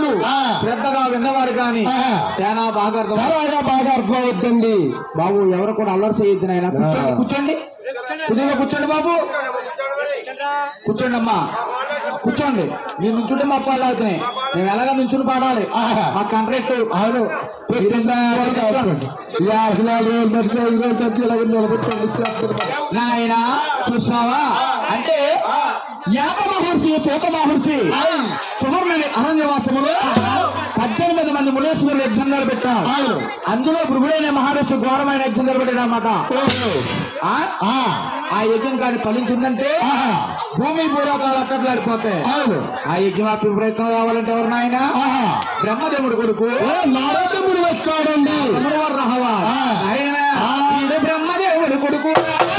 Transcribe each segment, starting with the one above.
చెప్పుడు ఆ. శ్రద్ధగా విన్నవారు కానీ ఆ. తేనా బాగా అర్థం చాలా బాగా అర్థమవుతుంది బాబు ఎవరు కూడా అల్లరి చేయొద్దు నాయన కూర్చోండి ఆ. కూర్చోండి కుదిగా కూర్చోండి బాబు కూర్చోండి అమ్మా కూర్చోండి మీరు నుంచుంటే మా పాలు అవుతున్నాయి మేము ఎలాగ నుంచుని పాడాలి ఆహా. మా కాంట్రాక్ట్ అవును యాభై నాలుగు రోజులు పడితే ఐదు రోజులు పడితే ఇలాగ నిలబెట్టుకోండి చేస్తున్నారు. నాయన చూసావా అంటే యాగ మహర్షి చోత మహర్షి సువర్ణని అరణ్యవాసములో పద్దెనిమిది మంది మునేశ్వరులు యజ్ఞం నిలబెట్టారు అవును. అందులో భృగుడైన మహర్షి ఘోరమైన యజ్ఞం నిలబెట్టాడు అన్నమాట ఆ, ఆ యజ్ఞం కానీ ఫలించిందంటే ఆహా. భూమి పూర్వకాలు అక్కట్లాడిపోతాయి అవును ఆ యజ్ఞం ఆపి ప్రయత్నం కావాలంటే ఎవరు నాయన ఆహా. బ్రహ్మదేవుడు కొడుకు ఓ నారదముడు వచ్చాడండి తమ్ముడు వారు రహవా ఆ. ఆయన ఆ. ఈడు బ్రహ్మదేవుడు కొడుకు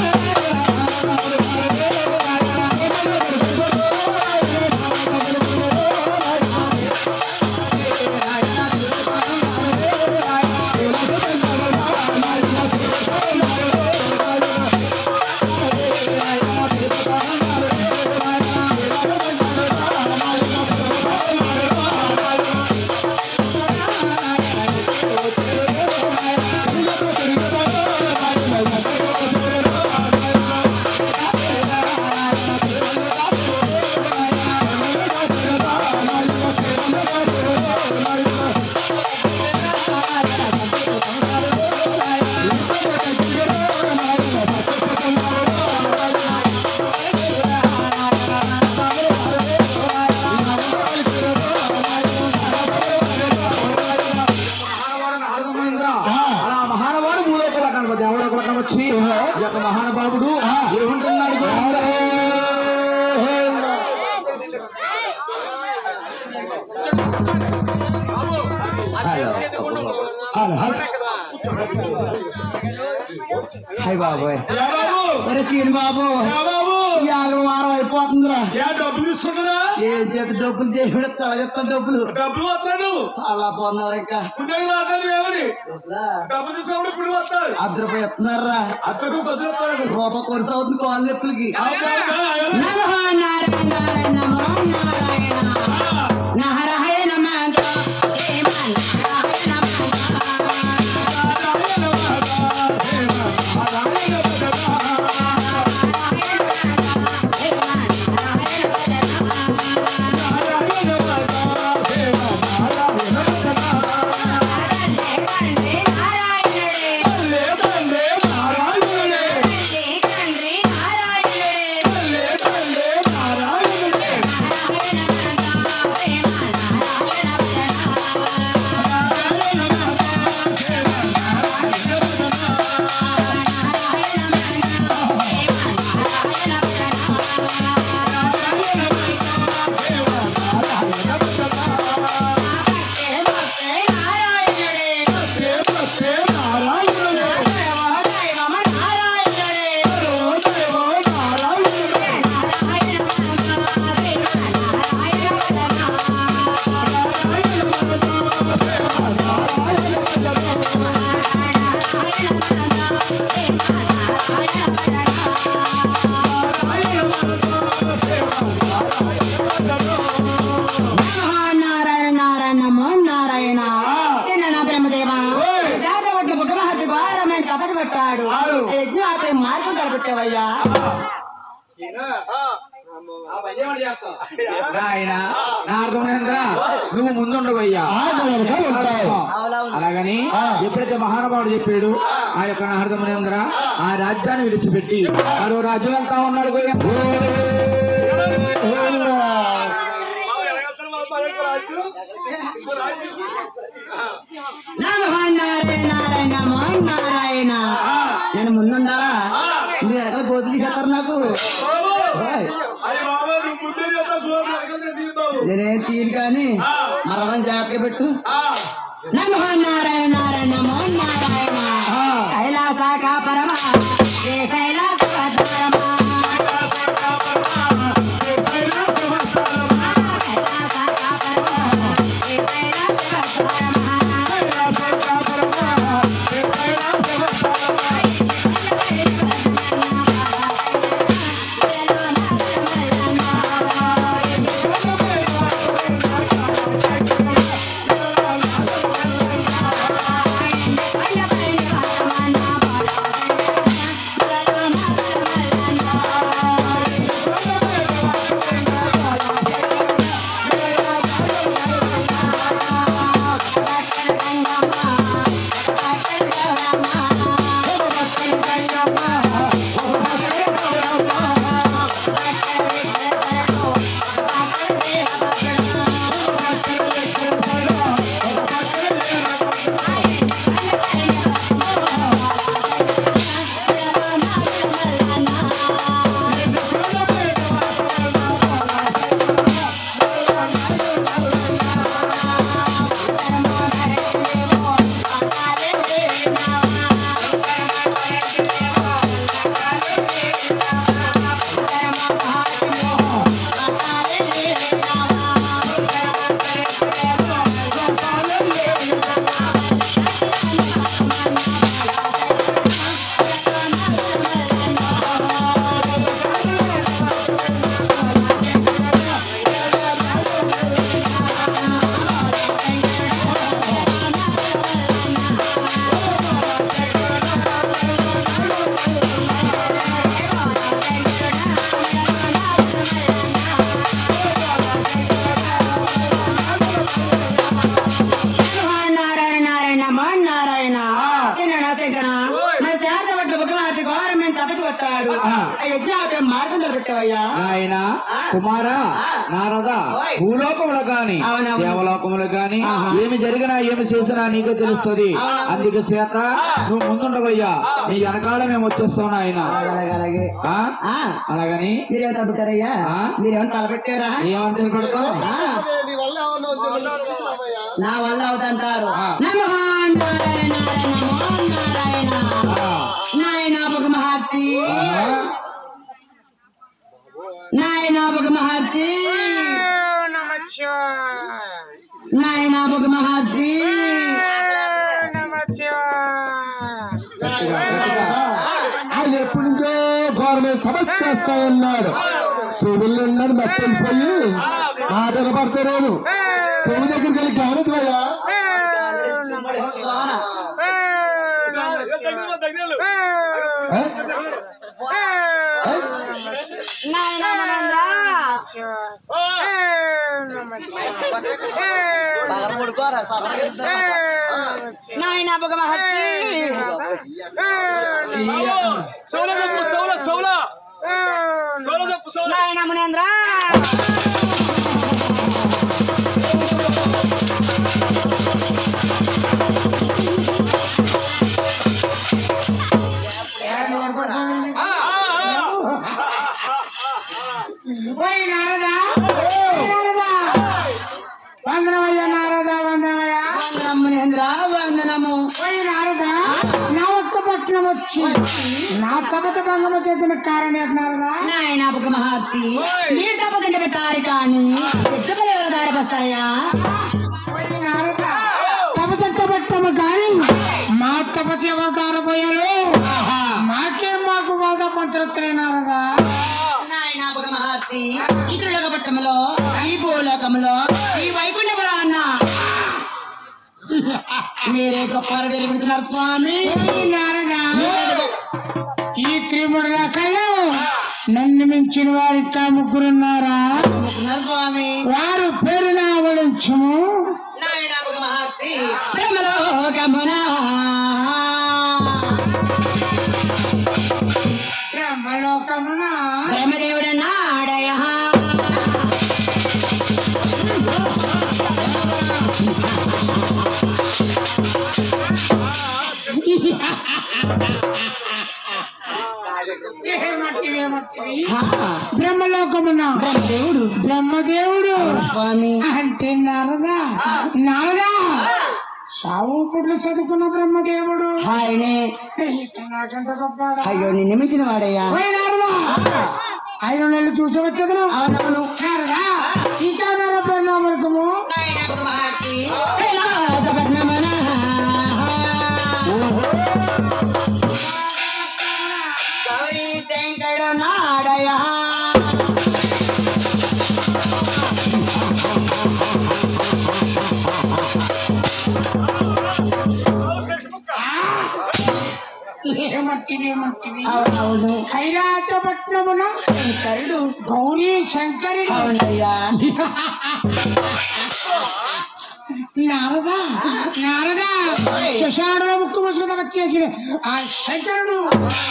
అలా మహానుభావుడు భూలోకల కనపడి ఎవరొకరు కనవచ్చి ఈ యొక్క మహానుభావుడు ఏమంటున్నాడు గోవిందా? హలో హలో హాయ్ బాబాయ్ ఒరే సీని బాబు ఇవాళ వారం అయిపోతుందిరా డబ్బులు తీసుకుంటారా ఏం చేత డబ్బులు చేసి తలగెత్తాను డబ్బులు డబ్బులు వస్తాడు అలా పోతున్నారు ఇంకా పుణ్యం రాదు ఏమని డబ్బులు తీసుకోవడం ఇప్పుడు వస్తాడు అర్ధ రూపాయి ఇస్తున్నారా అతను పది వస్తాడు రూపాయి కొరిసి అవుతుంది కాళ్ళు నొప్పులకి నారాయణ నారాయణ నమో నారాయణ చిన్న బ్రహ్మదేవ దాటబట్ల పుట్ట మహర్షి ఘోరమైన తపస్సు పెట్టాడు యజ్ఞం ఆపై మార్గం తలపెట్టావయ్యా నాయన నా అర్థమైందా నువ్వు ముందుండవయ్యా ఆయన వెనక ఉంటావు అలాగని ఎప్పుడైతే మహానుభావుడు చెప్పాడు ఆ యొక్క నారదమునేంద్ర ఆ రాజ్యాన్ని విడిచిపెట్టి మరో రాజ్యం వెళ్తా ఉన్నాడు గోవిందా. నమో నారాయణ నారాయణ నమో నారాయణ నేను ముందుండాలా మీరు ఎక్కడ బోధి తీసేస్తారు నాకు ఓయ్, అయ్యి బాబా నువ్వు ముందే చెప్తా గోడు ఎక్కడ తీస్తావు నేనేం తీరు కానీ మరి అదని జాగ్రత్తగా పెట్టు నమో నారాయణ నారాయణ నమో నారాయణ కైలాస కాపరమ ఏ కైలాస పరమ ఆ యజ్ఞ మార్గం నిలబెట్టావయ్యా ఆయన కుమార నారద ఓయ్. భూలోకములు గాని అవునవును. దేవలోకములు గాని ఆహా. ఏమి జరిగినా ఏమి చేసినా నీకే తెలుస్తుంది అవునవును. అందుకే చేత నువ్వు ముందుండవయ్యా నీ వెనకాల మేము వచ్చేస్తాం ఆయన అలాగే అలాగే ఆ? ఆ, అలాగని మీరేమో తలపెట్టారయ్యా ఆ? మీరేమో తలపెట్టారా ఏమని పెడతావు ఆ, నీ వల్ల ఏమన్నా వచ్చి నా వల్ల అవుతుంటారు ఆ. నమో నారాయణ నమో నారాయణ నాయనాపక మహర్షి నాయనాపక మహర్షి నాయనాపక మహర్షి ఆయన ఎప్పటి నుంచో గవర్నమెంట్ తపస్సు చేస్తా ఉన్నాడు శివులు ఉన్నాడు మట్టి వెళ్ళిపోయి మాట వినపడతారు శివు దగ్గరికి వెళ్ళి జ్ఞానత్వయ్యా దగ్గర నాయనాపక మహర్షి సౌల చెప్పు సౌల సౌల సౌల చెప్పు సౌల నాయన మునేంద్ర ఓయ్ నారదా నారదా వందనమయ్యా నారదా వందనమయ్యా వందనం మునేంద్ర వందనము ఓయ్ నారదా నా ఒక్క పట్నం వచ్చి నా తపత భంగము చేసిన కారణం ఏంటి నారదా నాయనాపక మహర్షి నీ తప్ప కింద కారి కానీ ఎద్దపల్లి ఎవరు దారికొస్తాయా ఓయ్ నారదా తపసంత పట్టము కానీ మా తపత ఎవరు కారపోయారు మాకేం మాకు బాధ పంతులొత్తున్నాయి నారదా నాయనాపక మహర్షి ఈ త్రిలోకపట్టణంలో ఈ భూలోకంలో ఈ వైకుంఠపురం అన్న మీరే గొప్ప వెలుగుతున్నారు స్వామి ఓయ్ నారదా ఈ త్రిముడు రకాలు నన్ను మించిన వారు ఇంకా ముగ్గురున్నారా వెలుగుతున్నారు స్వామి వారు పేరున అవలించము నాయనాపక మహర్షి ప్రేమలోకమున బ్రహ్మలోకమున బ్రహ్మదేవుడు నాడయ ఏమట్టివి, ఏమట్టివి? బ్రహ్మలోకమున బ్రహ్మదేవుడు బ్రహ్మదేవుడు స్వామి అంటే నారదా నారదా సావు పుట్లు చదువుకున్న బ్రహ్మదేవుడు ఆయనే ఇక నాకంటే గొప్పవాడా? అయ్యో నిన్ను మించిన వాడయ్యా ఓయ్ నారదా ఐదు నెలలు చూసి వచ్చేదను అవునవును నారదా ఇంకా నార పరిణామకము నాయనాపక మహర్షి కైలాసపట్నమున గౌరీ శంకరుడు నాడయ ఏమట్టివి ఏమట్టివి అవునవును కైలాసపట్నమున శంకరుడు గౌరీ శంకరుడు అవునయ్యా నారదా నారదా శశాడ ముక్కు ముసుగుత వచ్చేసి ఆ శంకరుడు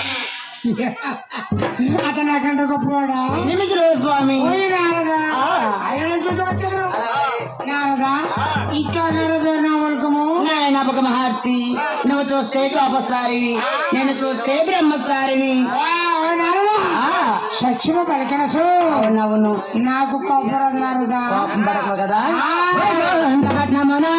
అతను నాకంటే గొప్పవాడా నిమిషుడు స్వామి ఓయ్ నారదా ఆ. ఆయన చూసి వచ్చేది నారదా ఇంకా నామలకము నాయనాపక మహర్షి నువ్వు చూస్తే కోపసారివి నేను చూస్తే బ్రహ్మసారివి నారదా ఆ, సత్యము పలికనసు అవునవును నాకు కోపరాదు నారదా కోపం పడకు కదా ఆ. పట్నమున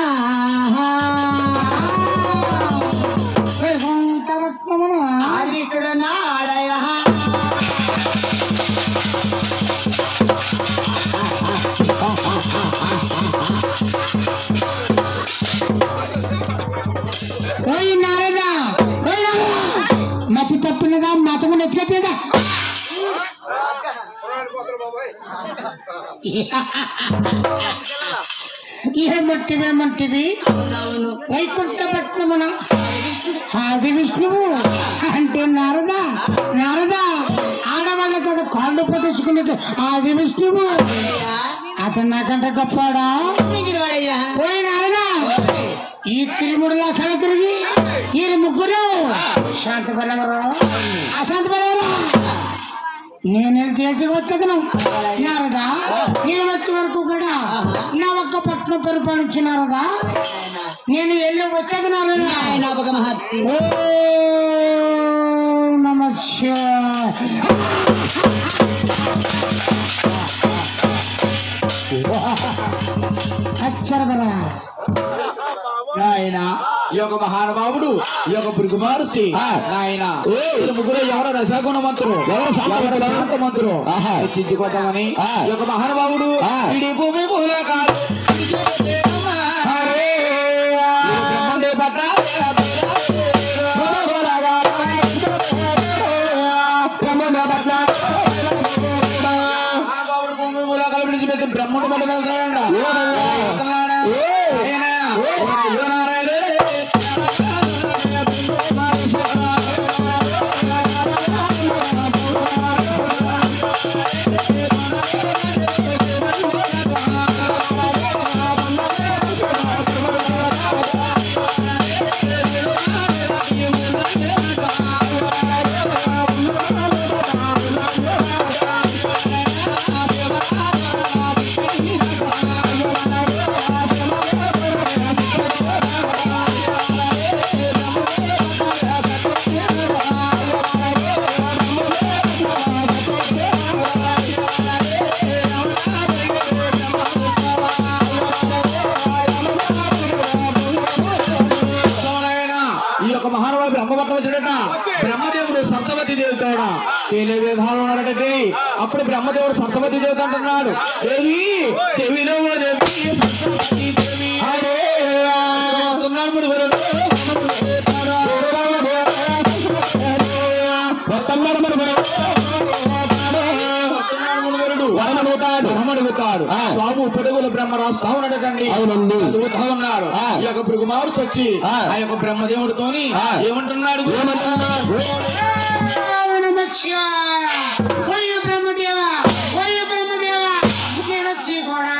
వైకుంఠపట్నమున ఆదిత్యుడు నాడయ ఓయ్ నారదా ఓయ్ నారదా మతి తప్పినదా మతము నెత్తికెత్తేదా ఏమంటివేమంటివి అవునవును వైకుంఠపట్నమున ఆది విష్ణువు అంటే నారదా నారదా ఆడవాళ్ళతో కాళ్ళు పొదుచుకునేది ఆది విష్ణువు అతను నాకంటే గొప్పవాడా మించిన వాడయ్యా ఓయ్ నారదా ఈ తిరుముడులా కళ తిరిగి ఈ ముగ్గురు శాంతి బలవరు అశాంతి బలవరు లేచి వచ్చేదను నారదా నేను వచ్చే వరకు కూడా నా ఒక్క పట్నం పరిపాలించినారదా నేను వెళ్ళి వచ్చేది నారదా జ్ఞాపక మహత్తి ఓం నమ శివాయ. అచ్చరబరా నాయన ఈ యొక్క మహానుభావుడు ఈ యొక్క పురుగు మహర్షి నాయన వీళ్ళు ముగ్గురు ఎవరు రసగుణ మంత్రులు ఎవరు శాంత మంత్రులు హెచ్చించుకోతామని ఈ యొక్క మహానుభావుడు ఇడి భూమి మూల కాదు హరే బ్రహ్మండే పట్ల మహానుభావుడు భూమి మూల కాలు విడిచిపెట్టి బ్రహ్ముడు పట్ల వెళ్తాడంట ఈ యొక్క మహానుభావుడు బ్రహ్మపట్నం వచ్చాడట బ్రహ్మదేవుడు సప్తవతి దేవతాడ తేలే విధానం ఉన్నాడటండి అప్పుడు బ్రహ్మదేవుడు సప్తవతి దేవత అంటున్నాడు దేవి దేవిలో ఓ దేవి సప్తవతి దేవి. హరే వస్తున్నాడు మునుగురు. వస్తున్నాడు మునుగురు. వస్తున్నాడు మునుగురుడు. వరమడుగుతాడు వరమడుగుతాడు బాబు పొడుగుల బ్రహ్మ రాస్తా ఉన్నాడటండి అవునండి. చదువుతా ఉన్నాడు ఈ యొక్క భృగుమారుడు వచ్చి ఆ యొక్క బ్రహ్మదేవుడితోని ఏమంటున్నాడు ఓం నమ శివాయ. ఓయ్ బ్రహ్మదేవ ఓయ్ బ్రహ్మదేవ నేను వచ్చి కూడా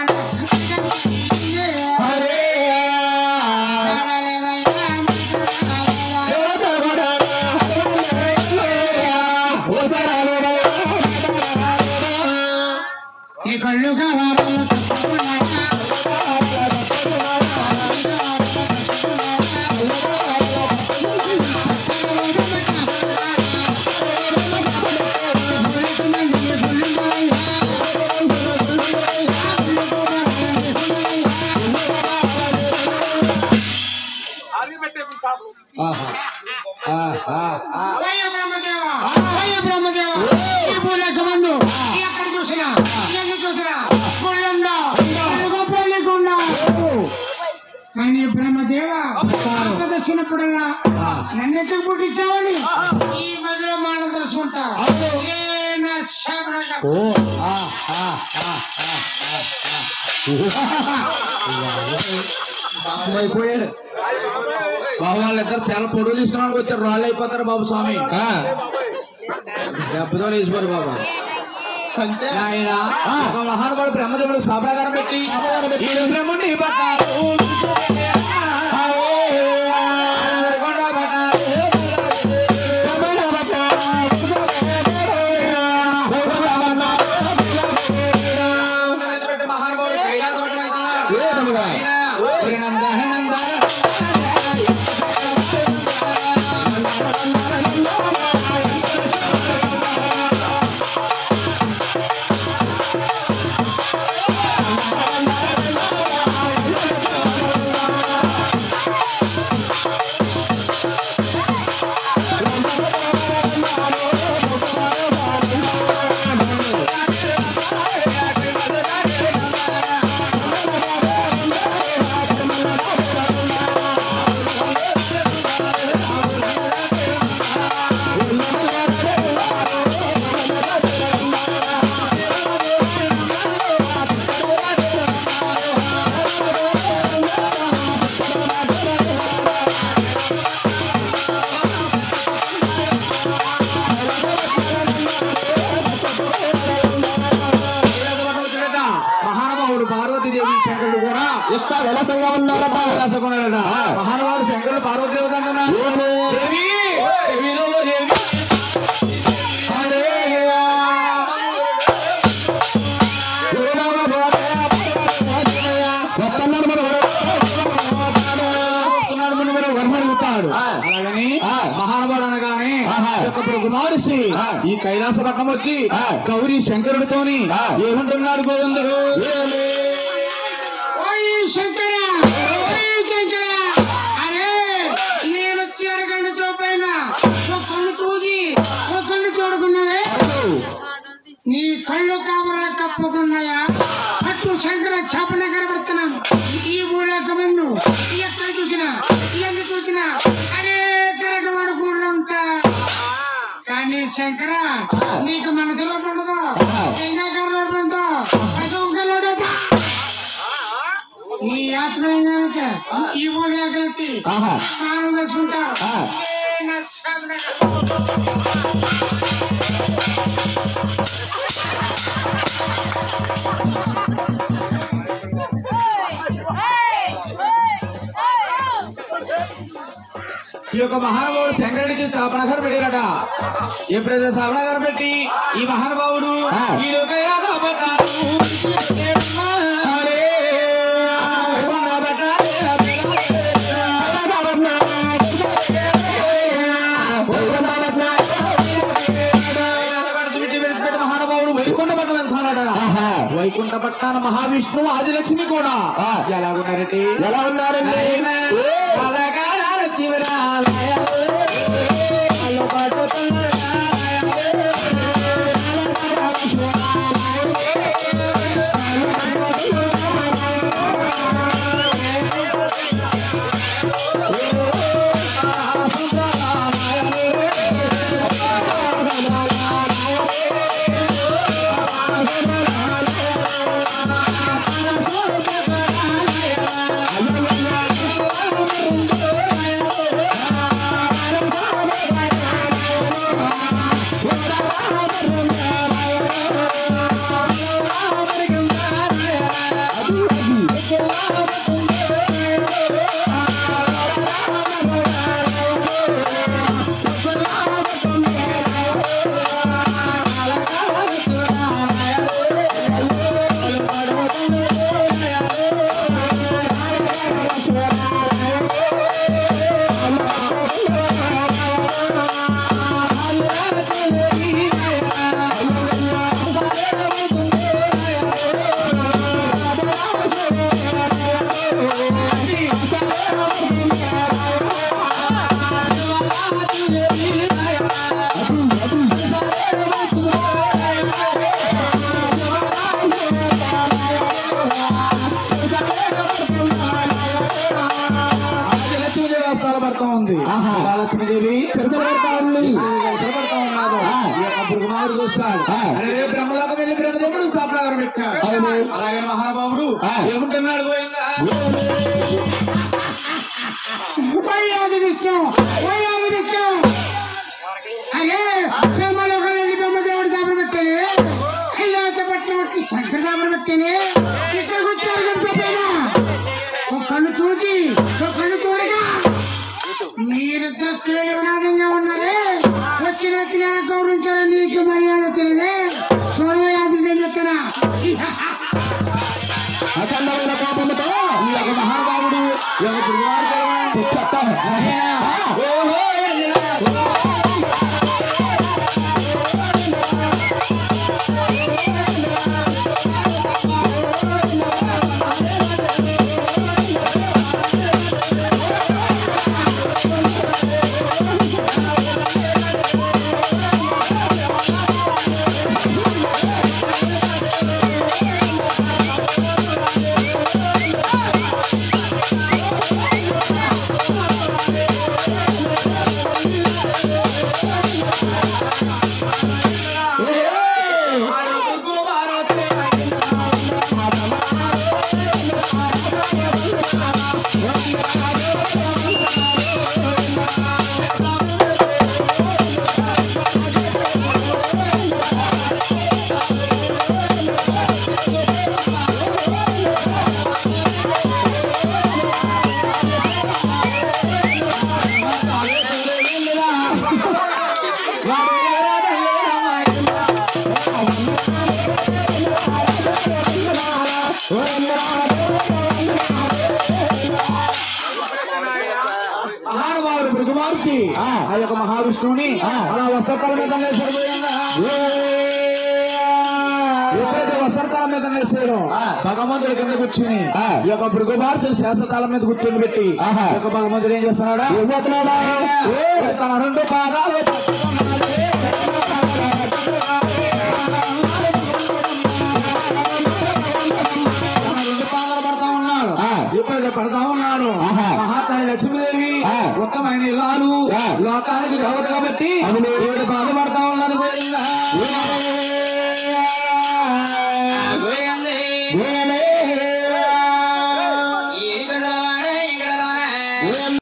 హరే ఈ కళ్ళు కావాలి అది పెట్టే సాపు ఓయ్ బ్రహ్మదేవ ఓయ్ బ్రహ్మదేవ ఈ భూలోకమందు ఎక్కడ చూసినా ఎన్ని చూసినా గుళ్ళుందా గొప్పలేకుండా కానీ బ్రహ్మదేవ వచ్చినప్పుడల్లా నన్ను ఎక్కడ పుట్టించావని ఈ మధ్యలో మానం తెలుసుకుంటా ఏ నా శాపనంగా అయిపోయాడు బాబు వాళ్ళిద్దరు చాలా పొడుగు తీసుకున్నానికి వచ్చారు రాళ్ళు అయిపోతారు బాబు స్వామి దెబ్బతో లేచిపోరు బాబు ఆయన ఒక మహానుభావుడు బ్రహ్మదేవుడు సాపడాగారం పెట్టి ఈ బ్రహ్మని మహానుభావుడు కైలాసం నంద నంద మహానుభావుడు పార్వతీదేవి శంకరుడు కూడా ఇస్తా విలాసంగా ఉన్నారట రాసుకున్నాడట మహానుభావుడు శంకరుడు పార్వతీదేవి అంటున్నా ఏమని? దేవి దేవిలో దేవి హరే యొక్క భృగు మహర్షి ఈ కైలాసపట్నం వచ్చి గౌరీ శంకరుడితోని ఏమంటున్నాడు గోవిందుడు ఓయ్ శంకర ఓయ్ శంకర అరే నేను వచ్చి అరగంట చూపైన ఒక కళ్ళు తూగి ఒక కళ్ళు చూడకున్నావే నీ కళ్ళు కావాల కప్పుకున్నాయా అటు శంకర చేపన కనబడుతున్నాను ఈ ఊళ్ళక మన్ను ఎక్కడ చూసినా ఎన్ని చూసినా అరే కరకవాడు కూడా ఉంటా కానీ శంకర నీకు మనసులో పండుగ ఇంకా కర్రలో పండుగ అది ఒక లడోదా. నీ ఆత్మీయం కనుక ఈ ఊళ్ళో కలిపి స్నానం చేసుకుంటా ఏ నా సాధన ఈ యొక్క మహానుభావుడు శంకరుడికి స్థాపనగారు పెట్టారట ఎప్పుడైతే స్థాపనగారు పెట్టి ఈ మహానుభావుడు ఈ లోకయాగా పడ్డాడు. హరే, ఉన్న విడిచిపెట్టి మహానుభావుడు వైకుంఠ పట్టణం వెళ్తాడట వైకుంఠ పట్టాన మహావిష్ణువు ఆదిలక్ష్మి కూడా ఎలా ఉన్నారండి ఎలా ఉన్నారండి కళాకారాల తీవ్రాలయ లక్ష్మీదేవి అవతార పడతా ఉంది లక్ష్మీదేవి తిరగబడతా ఉంది తిరగబడతా ఉన్నాడు ఈ యొక్క భృగుమారుడు చూస్తాడు అరే బ్రహ్మలోకం వెళ్ళి బ్రహ్మదేవుడు స్థాపనగారు పెట్టాడు అలాగే మహానుభావుడు ఏముంటున్నాడు గోవిందా పోయాది విషయం పోయాది విషయం అరే బ్రహ్మలోకం వెళ్ళి బ్రహ్మదేవుడు దాపలు పెట్టాను కైలాస పట్ల వచ్చి శంకర దాపలు పెట్టాను ఇక్కడికి వచ్చారు కదా చెప్పాను ఒక కళ్ళు చూసి ఒక కళ్ళు చూడగా మీరిద్దరు కేవలంగా ఉన్నారే వచ్చిన వచ్చిన గౌరవించాలని నీకు మర్యాద తెలియదే సోమయాది చెప్తున్నా అఖండమైన కోపంతో ఈ యొక్క మహానుభావుడు ఈ యొక్క భృగుమారుడు చెప్తాను ఓహో వచ్చి ఆ యొక్క మహావిష్ణువుని అలా వస్త్రకాల మీద వేసాడు ఎప్పుడైతే వస్త్రకాల మీద వేసాడు భగవంతుడి కింద కూర్చుని ఈ యొక్క భృగు భాషను శాస్త్రకాలం మీద కూర్చొని పెట్టి ఈ యొక్క భగవంతుడు ఏం చేస్తున్నాడా ఏం చేస్తున్నాడా తన రెండు పాదాలు రెండు పాదాలు పడతా ఉన్నాడు ఇప్పుడు పడతా ఉన్నాడు మహాతాయి లక్ష్మీదేవి ఉత్తమైన ఇల్లాలు లోకానికి దేవత కాబట్టి ఏడు బాధపడతా ఉన్నది గోవిందా.